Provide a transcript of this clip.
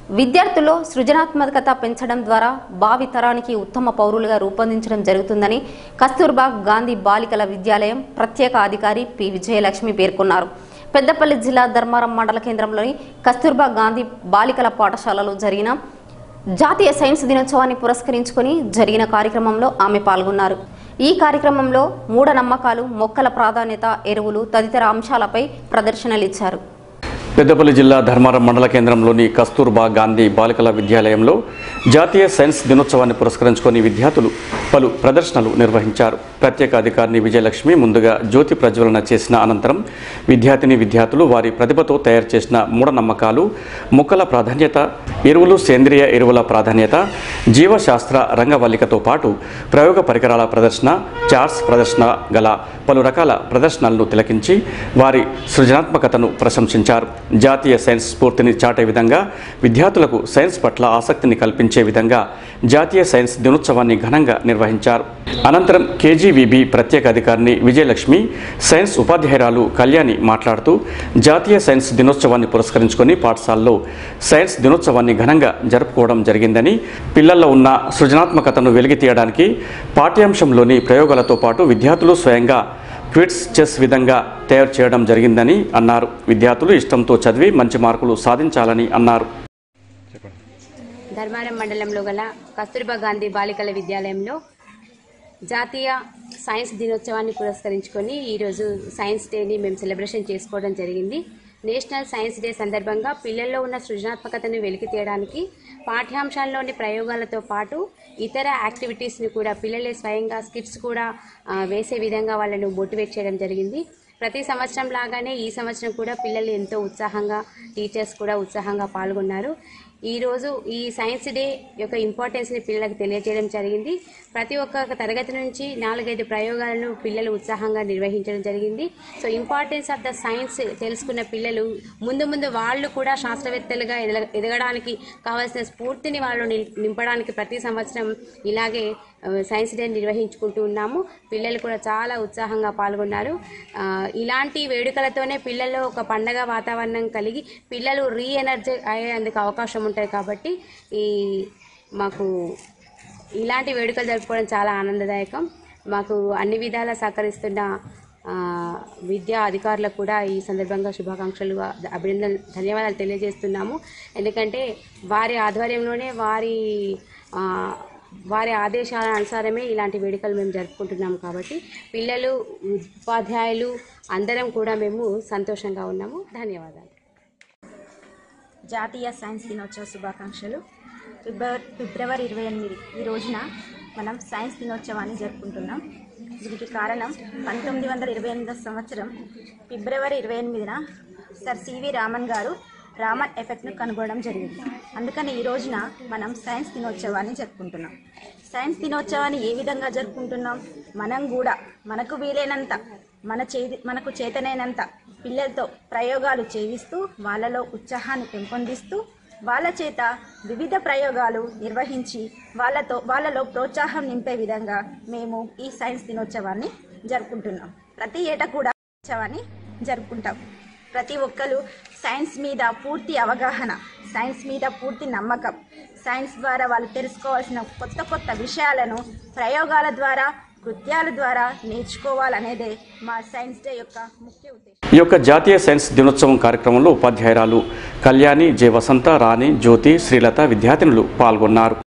విద్యార్థుల్లో సృజనాత్మకత పెంచడం ద్వారా భావి తరానికి ఉత్తమ పౌరులుగా రూపొందించడం జరుగుతుందని కస్తూర్బా గాంధీ బాలికల విద్యాలయం ప్రత్యేక అధికారి పి విజయలక్ష్మి పేర్కొన్నారు పెద్దపల్లి జిల్లా ధర్మారం మండల కేంద్రంలోని కస్తూర్బా గాంధీ బాలికల పాఠశాలలో జరిగిన జాతీయ సైన్స్ దినోత్సవాన్ని పురస్కరించుకొని జరిగిన కార్యక్రమంలో ఆమె పాల్గొన్నారు ఈ కార్యక్రమంలో మూఢనమ్మకాలు మొక్కల ప్రాధాన్యత ఎరువులు తదితర అంశాలపై ప్రదర్శనలిచ్చారు పెద్దపల్లి జిల్లా ధర్మారం మండల కేంద్రంలోని కస్తూర్బా గాంధీ బాలికల విద్యాలయంలో జాతీయ సైన్స్ దినోత్సవాన్ని పురస్కరించుకొని విద్యార్థులు పలు ప్రదర్శనలు నిర్వహించారు ప్రత్యేక అధికారిని విజయలక్ష్మి ముందుగా జ్యోతి ప్రజ్వలన చేసిన అనంతరం విద్యార్థిని విద్యార్థులు వారి ప్రతిభతో తయారు చేసిన మూఢనమ్మకాలు మొక్కల ప్రాధాన్యత ఎరువులు సేంద్రియ ఎరువుల ప్రాధాన్యత జీవశాస్త్ర రంగవల్లికతో పాటు ప్రయోగ పరికరాల ప్రదర్శన చార్ట్స్ ప్రదర్శన గల పలు రకాల ప్రదర్శనలను తిలకించి వారి సృజనాత్మకతను ప్రశంసించారు జాతీయ సైన్స్ స్ఫూర్తిని చాటే విధంగా విద్యార్థులకు సైన్స్ పట్ల ఆసక్తిని కల్పించే విధంగా జాతీయ సైన్స్ దినోత్సవాన్ని ఘనంగా నిర్వహించారు అనంతరం కేజీవీబీ ప్రత్యేక అధికారిని విజయలక్ష్మి సైన్స్ ఉపాధ్యాయురాలు కళ్యాణి మాట్లాడుతూ జాతీయ సైన్స్ దినోత్సవాన్ని పురస్కరించుకొని పాఠశాలలో సైన్స్ దినోత్సవాన్ని ఘనంగా జరుపుకోవడం జరిగిందని పిల్లల్లో ఉన్న సృజనాత్మకతను వెలికి తీయడానికి పాఠ్యాంశంలోని ప్రయోగాలతో పాటు విద్యార్థులు స్వయంగా క్విట్స్ చెస్ విధంగా తయారు చేయడం జరిగిందని అన్నారు విద్యార్థులు ఇష్టంతో చదివి మంచి మార్కులు సాధించాలని అన్నారు ధర్మారం మండలంలో గల కస్తూర్బా గాంధీ బాలికల విద్యాలయంలో జాతీయ సైన్స్ దినోత్సవాన్ని పురస్కరించుకొని ఈరోజు సైన్స్ డేని మేము సెలబ్రేషన్ చేసుకోవడం జరిగింది నేషనల్ సైన్స్ డే సందర్భంగా పిల్లల్లో ఉన్న సృజనాత్మకతను వెలికి తీయడానికి పాఠ్యాంశాల్లోని ప్రయోగాలతో పాటు ఇతర యాక్టివిటీస్ని కూడా పిల్లలే స్వయంగా స్కిట్స్ కూడా ఆ, వేసే విధంగా వాళ్ళను మోటివేట్ చేయడం జరిగింది ప్రతి సంవత్సరం లాగానే ఈ సంవత్సరం కూడా పిల్లలు ఎంతో ఉత్సాహంగా టీచర్స్ కూడా ఉత్సాహంగా పాల్గొన్నారు ఈరోజు ఈ సైన్స్ డే యొక్క ఇంపార్టెన్స్ని పిల్లలకు తెలియజేయడం జరిగింది ప్రతి ఒక్క తరగతి నుంచి నాలుగైదు ప్రయోగాలను పిల్లలు ఉత్సాహంగా నిర్వహించడం జరిగింది so importance of the science తెలుసుకున్న పిల్లలు ముందు ముందు వాళ్ళు కూడా శాస్త్రవేత్తలుగా ఎదగ- ఎదగడానికి కావాల్సిన స్ఫూర్తిని వాళ్ళు నిం- నింపడానికి ప్రతి సంవత్సరం ఇలాగే ఆ, సైన్స్ డే నిర్వహించుకుంటూ ఉన్నాము పిల్లలు కూడా చాలా ఉత్సాహంగా పాల్గొన్నారు ఆ, ఇలాంటి వేడుకలతోనే పిల్లల్లో ఒక పండగ వాతావరణం కలిగి పిల్లలు రీ ఎనర్జీ అయ్యేందుకు అవకాశం ఉంటుంది కాబట్టి ఈ మాకు ఇలాంటి వేడుకలు జరుపుకోవడం చాలా ఆనందదాయకం మాకు అన్ని విధాలా సహకరిస్తున్న ఆ, విద్యా అధికారులకు కూడా ఈ సందర్భంగా శుభాకాంక్షలు అభినందన ధన్యవాదాలు తెలియజేస్తున్నాము ఎందుకంటే వారి ఆధ్వర్యంలోనే వారి ఆ, వారి ఆదేశాల అనుసారమే ఇలాంటి వేడుకలు మేము జరుపుకుంటున్నాము కాబట్టి పిల్లలు ఉపాధ్యాయులు అందరం కూడా మేము సంతోషంగా ఉన్నాము ధన్యవాదాలు జాతీయ సైన్స్ దినోత్సవ శుభాకాంక్షలు ఫిబ్రవరి ఫిబ్రవరి ఇరవై ఎనిమిది ఈ రోజున మనం సైన్స్ దినోత్సవాన్ని జరుపుకుంటున్నాం దీనికి కారణం పంతొమ్మిది వందల ఇరవై ఎనిమిదో సంవత్సరం ఫిబ్రవరి ఇరవై ఎనిమిదిన సర్ సివి రామన్ గారు రామన్ ఎఫెక్ట్ను కనుగొనడం జరిగింది అందుకని ఈ రోజున మనం సైన్స్ దినోత్సవాన్ని జరుపుకుంటున్నాం సైన్స్ దినోత్సవాన్ని ఏ విధంగా జరుపుకుంటున్నాం మనం కూడా మనకు వీలైనంత మన చేతి మనకు చేతనైనంత పిల్లలతో ప్రయోగాలు చేయిస్తూ వాళ్ళలో ఉత్సాహాన్ని పెంపొందిస్తూ వాళ్ళ చేత వివిధ ప్రయోగాలు నిర్వహించి వాళ్ళతో వాళ్ళలో ప్రోత్సాహం నింపే విధంగా మేము ఈ సైన్స్ దినోత్సవాన్ని జరుపుకుంటున్నాం ప్రతి ఏటా కూడా ఉత్సవాన్ని జరుపుకుంటాం ప్రతి ఒక్కరు సైన్స్ మీద పూర్తి అవగాహన సైన్స్ మీద పూర్తి నమ్మకం సైన్స్ ద్వారా వాళ్ళు తెలుసుకోవాల్సిన కొత్త కొత్త విషయాలను ప్రయోగాల ద్వారా కృత్యాల ద్వారా నేర్చుకోవాలనేదే మా సైన్స్ డే యొక్క ముఖ్య ఉద్దేశం ఈ యొక్క జాతీయ సైన్స్ దినోత్సవం కార్యక్రమంలో ఉపాధ్యాయురాలు కళ్యాణి జె వసంత రాణి జ్యోతి శ్రీలత విద్యార్థినులు పాల్గొన్నారు